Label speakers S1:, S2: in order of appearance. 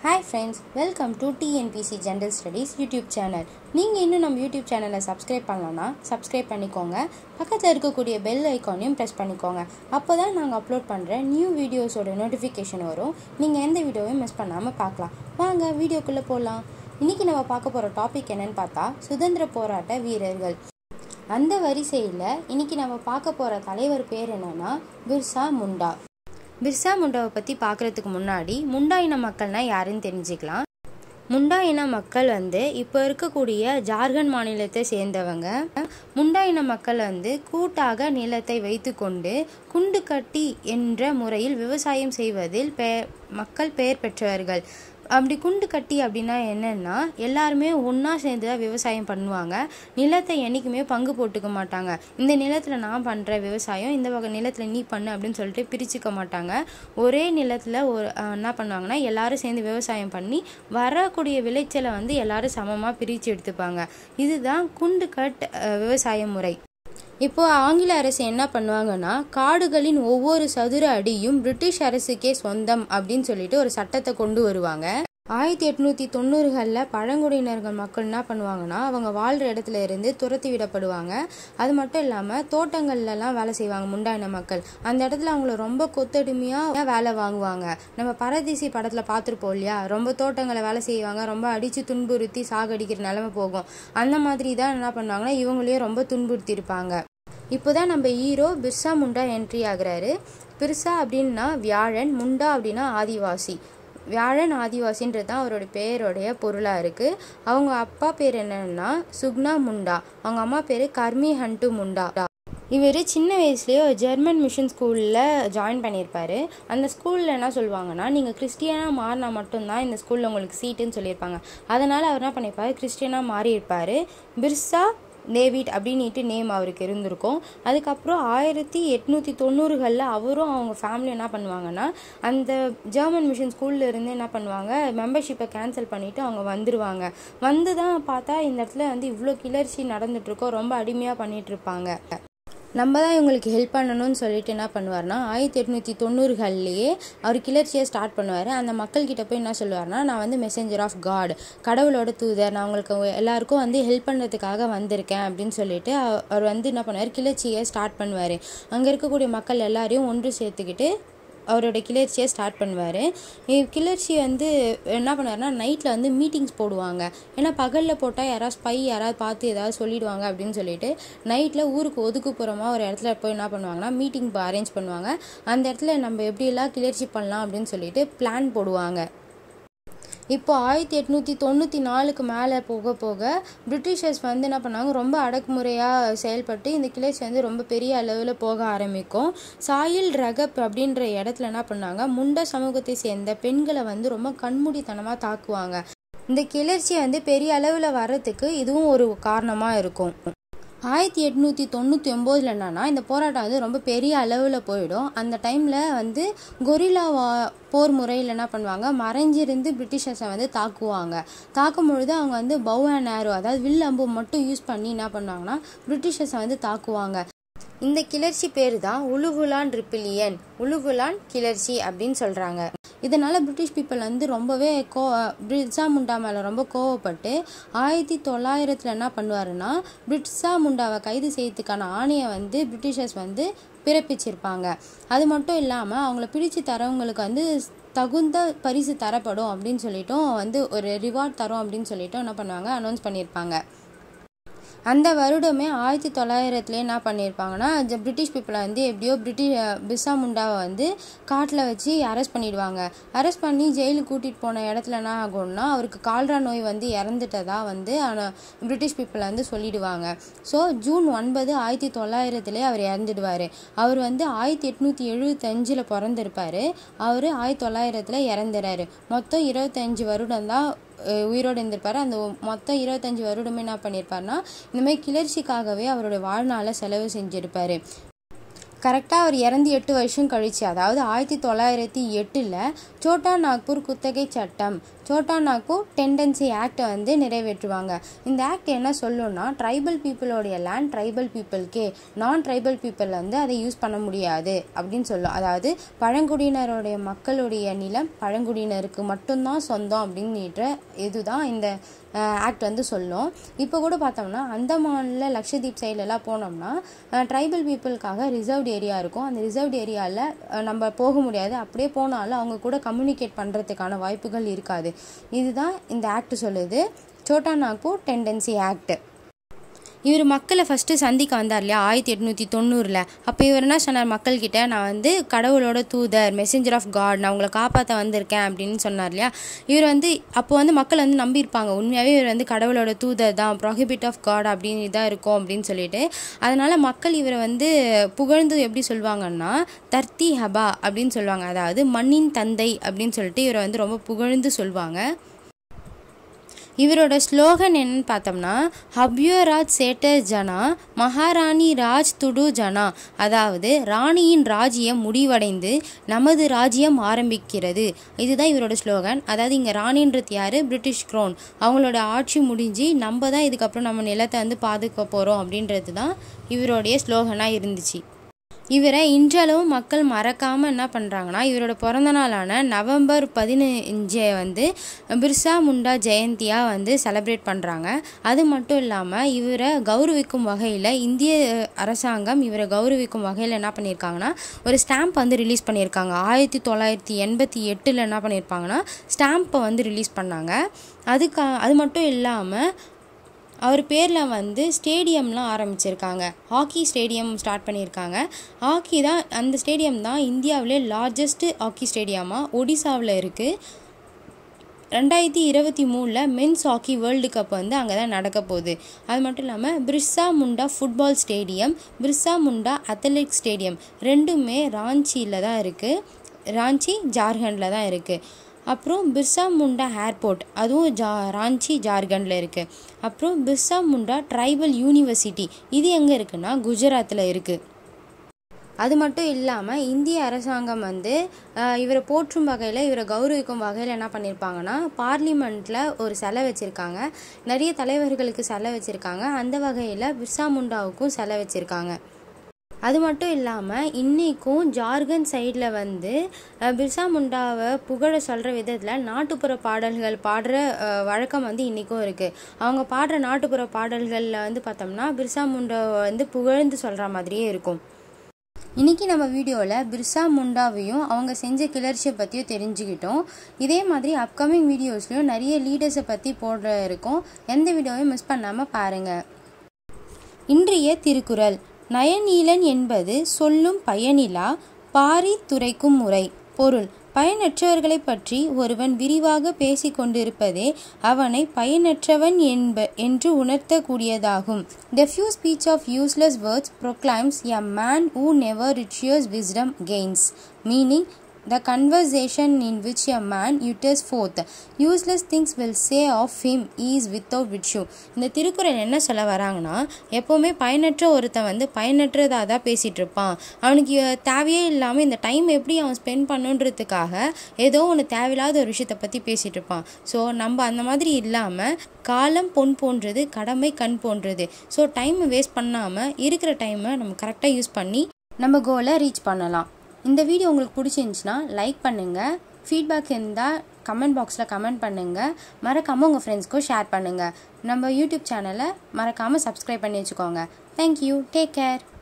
S1: hi friends welcome to TNPSC general studies YouTube channel நீங்கள் இன்னும் நம்ம யூடியூப் சேனலை சப்ஸ்கிரைப் பண்ணலன்னா சப்ஸ்கிரைப் பண்ணிக்கோங்க பக்கத்தில் இருக்கக்கூடிய பெல் ஐக்கானையும் ப்ரெஸ் பண்ணிக்கோங்க அப்போ தான் நாங்கள் அப்லோட் பண்ணுற நியூ வீடியோஸோட நோட்டிஃபிகேஷன் வரும் நீங்கள் எந்த வீடியோவையும் மிஸ் பண்ணாமல் பார்க்கலாம் வாங்க வீடியோக்குள்ளே போகலாம் இன்றைக்கி நம்ம பார்க்க போகிற டாபிக் என்னன்னு பார்த்தா சுதந்திர போராட்ட வீரர்கள் அந்த வரிசையில் இன்னைக்கு நம்ம பார்க்க போகிற தலைவர் பேர் என்னன்னா பிர்சா முண்டா பிர்சா முண்டாவை பற்றி பார்க்குறதுக்கு முன்னாடி முண்டா இன மக்கள்னா யாருன்னு தெரிஞ்சுக்கலாம் முண்டா இன மக்கள் வந்து இப்போ இருக்கக்கூடிய ஜார்க்கண்ட் மாநிலத்தை சேர்ந்தவங்க முண்டா இன மக்கள் வந்து கூட்டாக நிலத்தை வைத்துக்கொண்டு குண்டு கட்டி என்ற முறையில் விவசாயம் செய்வதில் பெ மக்கள் பெயர் பெற்றவர்கள் அப்படி குண்டு கட்டி அப்படின்னா என்னன்னா எல்லாருமே ஒன்றா சேர்ந்து தான் விவசாயம் பண்ணுவாங்க நிலத்தை என்றைக்குமே பங்கு போட்டுக்க மாட்டாங்க இந்த நிலத்தில் நான் பண்ணுற விவசாயம் இந்த வகை நிலத்தில் நீ பண்ணு அப்படின்னு சொல்லிட்டு பிரிச்சுக்க மாட்டாங்க ஒரே நிலத்தில் ஒரு என்ன பண்ணுவாங்கன்னா எல்லாரும் சேர்ந்து விவசாயம் பண்ணி வரக்கூடிய விளைச்சலை வந்து எல்லாரும் சமமாக பிரித்து எடுத்துப்பாங்க இதுதான் குண்டு கட் விவசாய முறை இப்போ ஆங்கில அரசு என்ன பண்ணுவாங்கன்னா காடுகளின் ஒவ்வொரு சதுர அடியும் பிரிட்டிஷ் அரசுக்கே சொந்தம் அப்படின்னு சொல்லிட்டு ஒரு சட்டத்தை கொண்டு வருவாங்க ஆயிரத்தி எட்நூத்தி தொண்ணூறுகளில் பழங்குடியினர்கள் மக்கள் என்ன பண்ணுவாங்கன்னா அவங்க வாழ்கிற இடத்துல இருந்து துரத்தி விடப்படுவாங்க அது மட்டும் இல்லாமல் தோட்டங்கள்லாம் வேலை செய்வாங்க முண்டாயின மக்கள் அந்த இடத்துல அவங்கள ரொம்ப கொத்தடிமையாக வேலை வாங்குவாங்க நம்ம பரதேசி படத்தில் பார்த்துருப்போம் இல்லையா ரொம்ப தோட்டங்களை வேலை செய்வாங்க ரொம்ப அடித்து துன்புறுத்தி சாகடிக்கிற நிலைமை போகும் அந்த மாதிரி தான் என்ன பண்ணுவாங்கன்னா இவங்களையும் ரொம்ப துன்புறுத்தி இருப்பாங்க இப்போதான் நம்ம ஹீரோ பிர்சா முண்டா என்ட்ரி ஆகுறாரு பிர்சா அப்படின்னா வியாழன் முண்டா அப்படின்னா ஆதிவாசி வியாழன் ஆதிவாசின்றது தான் அவரோட பேருடைய பொருளாக இருக்குது அவங்க அப்பா பேர் என்னன்னா சுக்னா முண்டா அவங்க அம்மா பேர் கர்மி ஹண்டு முண்டா இவர் சின்ன வயசுலேயே ஒரு ஜெர்மன் மிஷன் ஸ்கூலில் ஜாயின் பண்ணியிருப்பாரு அந்த ஸ்கூலில் என்ன சொல்லுவாங்கன்னா நீங்கள் கிறிஸ்டியனாக மாறினா மட்டும்தான் இந்த ஸ்கூலில் உங்களுக்கு சீட்டுன்னு சொல்லியிருப்பாங்க அதனால் அவர் என்ன பண்ணியிருப்பாரு கிறிஸ்டியனாக மாறி இருப்பார் பிர்சா டேவிட் அப்படின்ட்டு நேம் அவருக்கு இருந்திருக்கும் அதுக்கப்புறம் ஆயிரத்தி எட்நூற்றி தொண்ணூறுகளில் அவரும் அவங்க ஃபேமிலி என்ன பண்ணுவாங்கன்னா அந்த ஜெர்மன் மிஷன் ஸ்கூலில் இருந்து என்ன பண்ணுவாங்க மெம்பர்ஷிப்பை கேன்சல் பண்ணிவிட்டு அவங்க வந்துடுவாங்க வந்து தான் பார்த்தா இந்த இடத்துல வந்து இவ்வளோ கிளர்ச்சி நடந்துட்டுருக்கோம் ரொம்ப அடிமையாக பண்ணிகிட்ருப்பாங்க நம்ம தான் இவங்களுக்கு ஹெல்ப் பண்ணணும்னு சொல்லிட்டு என்ன பண்ணுவார்னா ஆயிரத்தி எட்நூற்றி தொண்ணூறுகள்லேயே அவர் கிளர்ச்சியை ஸ்டார்ட் பண்ணுவார் அந்த மக்கள்கிட்ட போய் என்ன சொல்லுவார்னா நான் வந்து மெசேஞ்சர் ஆஃப் காட் கடவுளோட தூதர் நான் உங்களுக்கு எல்லாருக்கும் வந்து ஹெல்ப் பண்ணுறதுக்காக வந்திருக்கேன் அப்படின்னு சொல்லிட்டு அவர் வந்து என்ன பண்ணுவார் கிளர்ச்சியை ஸ்டார்ட் பண்ணுவார் அங்கே இருக்கக்கூடிய மக்கள் எல்லாரையும் ஒன்று சேர்த்துக்கிட்டு அவரோட கிளர்ச்சியை ஸ்டார்ட் பண்ணுவார் கிளர்ச்சி வந்து என்ன பண்ணுவார்னா நைட்டில் வந்து மீட்டிங்ஸ் போடுவாங்க ஏன்னா பகலில் போட்டால் யாராவது ஸ்பை யாராவது பார்த்து ஏதாவது சொல்லிடுவாங்க அப்படின்னு சொல்லிட்டு நைட்டில் ஊருக்கு ஒதுக்குப்புறமாக ஒரு இடத்துல போய் என்ன பண்ணுவாங்கன்னா மீட்டிங் அரேஞ்ச் பண்ணுவாங்க அந்த இடத்துல நம்ம எப்படியெல்லாம் கிளர்ச்சி பண்ணலாம் அப்படின்னு சொல்லிட்டு பிளான் போடுவாங்க இப்போ ஆயிரத்தி எட்நூற்றி தொண்ணூற்றி நாலுக்கு மேலே போக போக பிரிட்டிஷர்ஸ் வந்து என்ன பண்ணாங்க ரொம்ப அடக்குமுறையாக செயல்பட்டு இந்த கிளர்ச்சி வந்து ரொம்ப பெரிய அளவில் போக ஆரம்பிக்கும் சாயில் ரகப் அப்படின்ற இடத்துல என்ன பண்ணாங்க முண்ட சமூகத்தை சேர்ந்த பெண்களை வந்து ரொம்ப கண்மூடித்தனமாக தாக்குவாங்க இந்த கிளர்ச்சி வந்து பெரிய அளவில் வர்றதுக்கு இதுவும் ஒரு காரணமாக இருக்கும் ஆயிரத்தி எட்நூற்றி தொண்ணூற்றி ஒம்போதில் என்னன்னா இந்த போராட்டம் வந்து ரொம்ப பெரிய அளவில் போயிடும் அந்த டைமில் வந்து கொரில்லா வா போர் முறையில் என்ன பண்ணுவாங்க மறைஞ்சிருந்து பிரிட்டிஷர்ஸை வந்து தாக்குவாங்க தாக்கும் பொழுது அவங்க வந்து பவ் அண்ட் ஆரோ அதாவது வில் அம்பு மட்டும் யூஸ் பண்ணி என்ன பண்ணுவாங்கன்னா பிரிட்டிஷர்ஸை வந்து தாக்குவாங்க இந்த கிளர்ச்சி பேர் தான் உலுகுலான் ரிப்பிலியன் உலுகுலான் கிளர்ச்சி அப்படின்னு சொல்கிறாங்க இதனால் பிரிட்டிஷ் பீப்புள் வந்து ரொம்பவே கோ பிரிட்ஸா முண்டா மேலே ரொம்ப கோவப்பட்டு ஆயிரத்தி தொள்ளாயிரத்தில் என்ன பண்ணுவாருன்னா பிரிட்ஸா முண்டாவை கைது செய்யறதுக்கான ஆணையை வந்து பிரிட்டிஷர்ஸ் வந்து பிறப்பிச்சிருப்பாங்க அது மட்டும் இல்லாமல் அவங்கள பிடிச்சு தரவங்களுக்கு வந்து தகுந்த பரிசு தரப்படும் அப்படின்னு சொல்லிட்டும் வந்து ஒரு ரிவார்ட் தரும் அப்படின்னு சொல்லிட்டும் என்ன பண்ணுவாங்க அனௌன்ஸ் பண்ணியிருப்பாங்க அந்த வருடமே ஆயிரத்தி தொள்ளாயிரத்துல என்ன பண்ணியிருப்பாங்கன்னா பிரிட்டிஷ் பீப்புளை வந்து எப்படியோ பிரிட்டிஷ் பிர்சா முண்டாவை வந்து காட்டில் வச்சு அரெஸ்ட் பண்ணிடுவாங்க அரெஸ்ட் பண்ணி ஜெயிலுக்கு கூட்டிகிட்டு போன இடத்துல என்ன ஆகும்னா அவருக்கு கால்ரா நோய் வந்து இறந்துட்டதா வந்து பிரிட்டிஷ் பீப்புளை வந்து சொல்லிடுவாங்க ஸோ ஜூன் ஒன்பது ஆயிரத்தி தொள்ளாயிரத்துலேயே அவர் இறந்துடுவார் அவர் வந்து ஆயிரத்தி எட்நூற்றி எழுபத்தஞ்சில் பிறந்திருப்பார் அவர் ஆயிரத்தி தொள்ளாயிரத்தில் இறந்துறாரு மொத்தம் இருபத்தஞ்சி வருடம் தான் உயிரோடு இருந்திருப்பார் அந்த மொத்தம் இருபத்தஞ்சி வருடமே என்ன பண்ணியிருப்பார்னா இந்த மாதிரி கிளர்ச்சிக்காகவே அவரோட வாழ்நாளை செலவு செஞ்சிருப்பார் கரெக்டாக அவர் இறந்து எட்டு வருஷம் கழிச்சு அதாவது ஆயிரத்தி தொள்ளாயிரத்தி எட்டில் சோட்டா நாக்பூர் குத்தகை சட்டம் சோட்டா நாக்பூர் டெண்டன்சி ஆக்டை வந்து நிறைவேற்றுவாங்க இந்த ஆக்ட் என்ன சொல்லுன்னா ட்ரைபல் பீப்புளோடைய லேண்ட் ட்ரைபல் பீப்புளுக்கே நான் ட்ரைபல் பீப்புள் வந்து அதை யூஸ் பண்ண முடியாது அப்படின்னு சொல்லும் அதாவது பழங்குடியினருடைய மக்களுடைய நிலம் பழங்குடியினருக்கு மட்டும்தான் சொந்தம் அப்படின்ற இதுதான் இந்த ஆக்ட் வந்து சொல்லும் இப்போ கூட பார்த்தோம்னா அந்தமானில் லக்ஷதீப் சைட்லலாம் போனோம்னா ட்ரைபல் பீப்புளுக்காக ரிசர்வ்டு ஏரியா இருக்கும் அந்த ரிசர்வ்டு ஏரியாவில் நம்ம போக முடியாது அப்படியே போனாலும் அவங்க கூட கம்யூனிகேட் பண்ணுறதுக்கான வாய்ப்புகள் இருக்காது இதுதான் இந்த ஆக்ட் சொல்லுது சோட்டா நாக்பூர் டெண்டன்சி ஆக்ட் இவர் மக்களை ஃபஸ்ட்டு சந்திக்க வந்தார் இல்லையா ஆயிரத்தி எட்நூற்றி தொண்ணூறில் அப்போ இவர் என்ன சொன்னார் மக்கள்கிட்ட நான் வந்து கடவுளோட தூதர் மெசேஞ்சர் ஆஃப் காட் நான் உங்களை காப்பாற்ற வந்திருக்கேன் அப்படின்னு சொன்னார் இல்லையா இவர் வந்து அப்போ வந்து மக்கள் வந்து நம்பியிருப்பாங்க உண்மையாகவே இவர் வந்து கடவுளோட தூதர் தான் ப்ராஹிபிட் ஆஃப் காட் அப்படின்னு இதாக இருக்கும் அப்படின்னு சொல்லிட்டு அதனால் மக்கள் இவரை வந்து புகழ்ந்து எப்படி சொல்லுவாங்கன்னா தர்த்தி ஹபா அப்படின்னு சொல்லுவாங்க அதாவது மண்ணின் தந்தை அப்படின்னு சொல்லிட்டு இவரை வந்து ரொம்ப புகழ்ந்து சொல்லுவாங்க இவரோட ஸ்லோகன் என்னன்னு பார்த்தோம்னா ஹப்யோராஜ் சேட்டர் ஜனா மகாராணி ராஜ் துடு ஜனா அதாவது ராணியின் ராஜ்யம் முடிவடைந்து நமது ராஜ்யம் ஆரம்பிக்கிறது இதுதான் இவரோட ஸ்லோகன் அதாவது இங்கே ராணின்றது யார் பிரிட்டிஷ் க்ரோன் அவங்களோட ஆட்சி முடிஞ்சு நம்ம தான் இதுக்கப்புறம் நம்ம நிலத்தை வந்து பாதுக்க போகிறோம் அப்படின்றது தான் இவருடைய ஸ்லோகனாக இருந்துச்சு இவரை இன்றளவும் மக்கள் மறக்காமல் என்ன பண்ணுறாங்கன்னா இவரோட பிறந்த நாளான நவம்பர் பதினஞ்சை வந்து பிர்சா முண்டா ஜெயந்தியாக வந்து செலப்ரேட் பண்ணுறாங்க அது மட்டும் இல்லாமல் இவரை கௌரவிக்கும் வகையில் இந்திய அரசாங்கம் இவரை கௌரவிக்கும் வகையில் என்ன பண்ணியிருக்காங்கன்னா ஒரு ஸ்டாம்ப் வந்து ரிலீஸ் பண்ணியிருக்காங்க ஆயிரத்தி தொள்ளாயிரத்தி எண்பத்தி எட்டில் என்ன பண்ணியிருப்பாங்கன்னா ஸ்டாம்பை வந்து ரிலீஸ் பண்ணாங்க அதுக்கா அது மட்டும் இல்லாமல் அவர் பேரில் வந்து ஸ்டேடியம்லாம் ஆரம்பிச்சிருக்காங்க ஹாக்கி ஸ்டேடியம் ஸ்டார்ட் பண்ணியிருக்காங்க ஹாக்கி தான் அந்த ஸ்டேடியம் தான் இந்தியாவிலே லார்ஜஸ்ட்டு ஹாக்கி ஸ்டேடியமாக ஒடிசாவில் இருக்குது ரெண்டாயிரத்தி இருபத்தி மூணில் மென்ஸ் ஹாக்கி வேர்ல்டு கப் வந்து அங்கே தான் நடக்க போகுது அது மட்டும் இல்லாமல் Birsa Munda football stadium Birsa Munda athletic stadium ரெண்டுமே ராஞ்சியில் தான் இருக்குது ராஞ்சி ஜார்க்கண்டில் தான் இருக்குது அப்புறம் பிர்சா முண்டா ஏர்போர்ட் அதுவும் ஜா ராஞ்சி ஜார்க்கண்டில் இருக்குது அப்புறம் பிர்சா முண்டா ட்ரைபல் யூனிவர்சிட்டி இது எங்கே இருக்குன்னா குஜராத்தில் இருக்குது அது மட்டும் இல்லாமல் இந்திய அரசாங்கம் வந்து இவரை போற்றும் வகையில் இவரை கௌரவிக்கும் வகையில் என்ன பண்ணியிருப்பாங்கன்னா பார்லிமெண்ட்டில் ஒரு சிலை வச்சுருக்காங்க நிறைய தலைவர்களுக்கு சிலை வச்சுருக்காங்க அந்த வகையில் பிர்சா முண்டாவுக்கும் சிலை வச்சுருக்காங்க அது மட்டும் இல்லாமல் இன்றைக்கும் ஜார்க்கண்ட் சைடில் வந்து பிர்சா முண்டாவை புகழ சொல்கிற விதத்தில் நாட்டுப்புற பாடல்கள் பாடுற வழக்கம் வந்து இன்றைக்கும் இருக்குது அவங்க பாடுற நாட்டுப்புற பாடல்களில் வந்து பார்த்தோம்னா பிர்சா முண்டாவை வந்து புகழ்ந்து சொல்கிற மாதிரியே இருக்கும் இன்றைக்கி நம்ம வீடியோவில் பிர்சா முண்டாவையும் அவங்க செஞ்ச கிளர்ச்சியை பற்றியும் தெரிஞ்சுக்கிட்டோம் இதே மாதிரி அப்கமிங் வீடியோஸ்லையும் நிறைய லீடர்ஸை பற்றி போடுற இருக்கும் எந்த வீடியோவையும் மிஸ் பண்ணாமல் பாருங்கள் இன்றைய திருக்குறள் நயநீலன் என்பது சொல்லும் பயனிலா பாரி துரைக்கும் முறை பொருள் பயனற்றவர்களை பற்றி ஒருவன் விரிவாக பேசிக் கொண்டிருப்பதே அவனை பயனற்றவன் என்ப என்று உணர்த்தக்கூடியதாகும் the few speech of useless words proclaims a man who never reaches wisdom gains meaning the conversation in which a man utters forth useless things will say of him is without virtue இந்த திருக்குறள் என்ன சொல்ல வராங்கன்னா எப்போவுமே பயனற்ற ஒருத்தன் வந்து பயனற்றதாக தான் பேசிகிட்டு இருப்பான் அவனுக்கு தேவையே இல்லாமல் இந்த டைம் எப்படி அவன் ஸ்பெண்ட் பண்ணுன்றதுக்காக ஏதோ ஒன்று தேவையில்லாத ஒரு விஷயத்தை பற்றி பேசிகிட்டு இருப்பான் ஸோ நம்ம அந்த மாதிரி இல்லாமல் காலம் பொன் போன்றது கடமை கண் போன்றது ஸோ டைமை வேஸ்ட் பண்ணாமல் இருக்கிற டைமை நம்ம கரெக்டாக யூஸ் பண்ணி நம்ம கோலை ரீச் பண்ணலாம் இந்த வீடியோ உங்களுக்கு பிடிச்சிருந்துச்சின்னா லைக் பண்ணுங்கள் ஃபீட்பேக் இருந்தால் கமெண்ட் பாக்ஸில் கமெண்ட் பண்ணுங்கள் மறக்காமல் உங்கள் ஃப்ரெண்ட்ஸ்க்கும் ஷேர் பண்ணுங்கள் நம்ம யூடியூப் சேனலை மறக்காமல் சப்ஸ்கிரைப் பண்ணி வச்சுக்கோங்க தேங்க்யூ டேக் கேர்